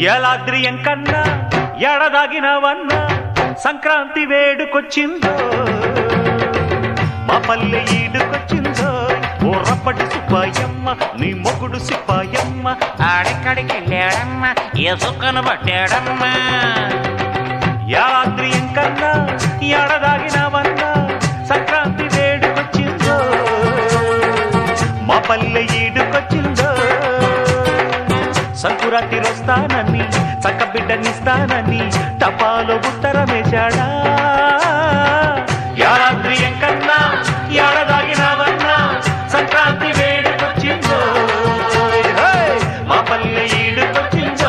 ఎలాద్రి ఎంకన్నా ఎడదాగినవన్న సంక్రాంతి వేడుకొచ్చిందో మా పల్లె ఈడుకొచ్చిందో ఓ రప్పటి సుబ్బాయమ్మ నీ మొగుడు సిప్పాయమ్మ ఆడెక్కడికి వెళ్ళాడమ్మా ఎసుకను పట్టాడమ్మా యాద్రి ఎంకన్నా ఎడదాగినవన్న సంక్రాంతి వేడుకొచ్చిందో మా పల్లె ఈడుకొచ్చిందో సంకురాటి వస్తానని చక్క బిడ్డనిస్తానని టపాలో ఉత్తరమేశాడా యారాద్రి ఎంకన్నా ఏడదాగినావన్నా సంక్రాంతి వేడుకొచ్చిందో హే, మా పల్లె ఈడుకొచ్చిందో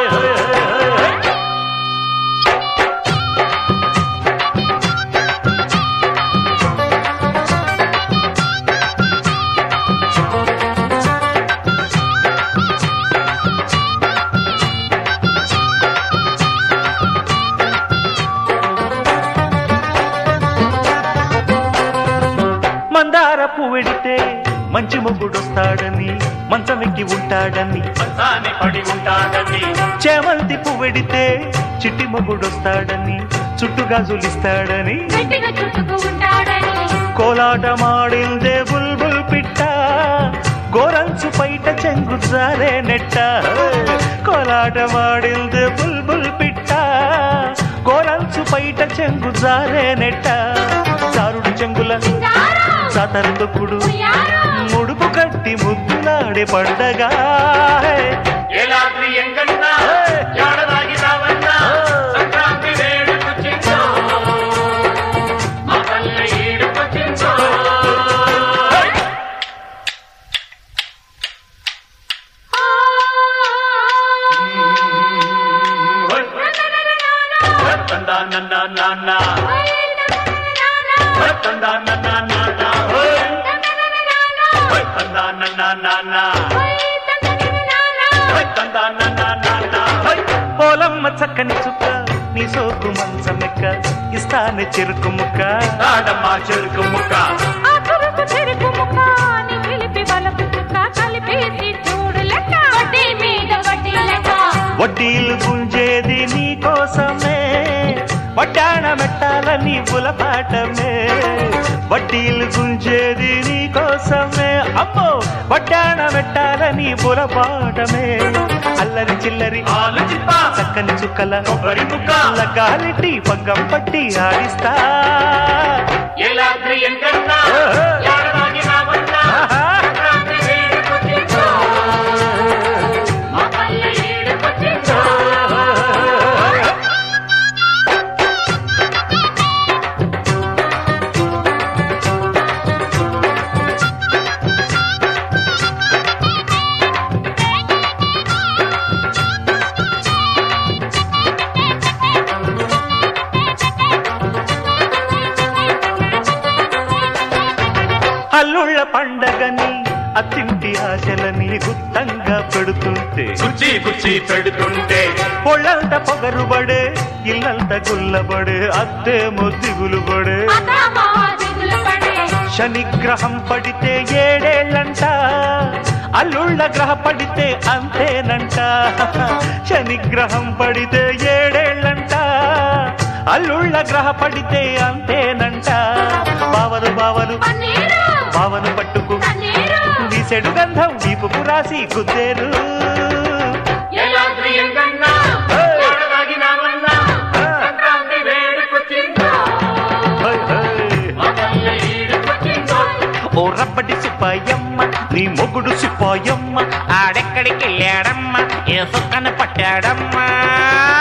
మందార పువ్వెడితే మంచి మొగుడొస్తాడని మంచమెక్కి ఉంటాడని మంచాన్ని పడి ఉంటాడని చేమంతి పువ్వెడితే చిట్టి మొగుడొస్తాడని చుట్టుగాజులిస్తాడని గట్టిగా చుట్టుకు ఉంటాడని కోలాటమాడిందే బుల్బుల్ పిట్ట గోరంచు పైట చెంగు జారే నెట్ట కోలాటమాడిందే బుల్బుల్ పిట్ట గోరంచు పైట చెంగు జారే నెట్ట చారుడు చెంగుల సింగారం సాతరు తొక్కుడు ఉయ్యారం ముడుపు కట్టి ముద్దులాడే పండగా ఏలాద్రి ఎంకన్నా ఏడదాగి రావన్నా సంక్రాంతి వేడుకొచ్చిందో మా పల్లె ఈడుకొచ్చిందో తందా నన్న నాన్న తందా నన్న నాన్న తందా నన్న నాన్న తందా నన్న నాన్న పోలమ్మ చక్కని చుక్క నీ సోకు మంచమెక్క ఇస్తానే చెరుకు ముక్క నాడమ్మ చెరుకు ముక్క ఆ చురుకు చెరుకు ముక్క నీ పిలిపి బలపు చుక్క కలిపేసి చూడు లెక్క వడ్డీ మీద వడ్డీ లెక్క వడ్డీలు గుంజేది నీ కోసమే వడ్డాణ మెట్టాలని బులపాటమే వడ్డీలు గుంజేది నీ కోసమే అమ్మో వడ్డాణ మెట్టాలని బులపాటమే అల్లరి చిల్లరి ఆలోచిత చక్కని చుక్కల కొబ్బరి ముక్క గాలిటి పగ్గం పట్టి ఆడిస్తా ఏలాద్రి ఎంకన్నా ఏడదాగి రావన్నా సంక్రాంతి వేడుకొచ్చిందో మా పల్లె ఈడుకొచ్చిందో అల్లుళ్ళ పండగని అత్తింటి ఆశలని గుత్తంగా పెడుతుంటే కుర్చీ కుర్చీ పెడుతుంటే పొళ్ళంత పొగరుబడే ఇల్లంత గుల్లబడే అత్తే ముద్దిగులు పడే అదామా దిగులు పడే శనిగ్రహం పడితే ఏడేళ్ళంట అల్లుళ్ళ గ్రహ పడితే అంతేనంట శనిగ్రహం పడితే ఏడేళ్ళంట అల్లుళ్ళ గ్రహ పడితే అంతేనంట బావలు బావలు పన్నీరు బావను పట్టుకు పన్నీరు వీసెడు గంధం వీపుకు రాసి గుద్దేరు ఏలాద్రి ఎంకన్నా ఏడదాగి రావన్నా సంక్రాంతి వేడుకొచ్చిందో హై, హై. మా పల్లె ఈడుకొచ్చిందో ఓ రబ్బడి సిప్పాయమ్మ నీ మొగుడు సిప్పాయమ్మ ఆడెక్కడికి వెళ్ళాడమ్మా ఎసుకను పట్టాడమ్మా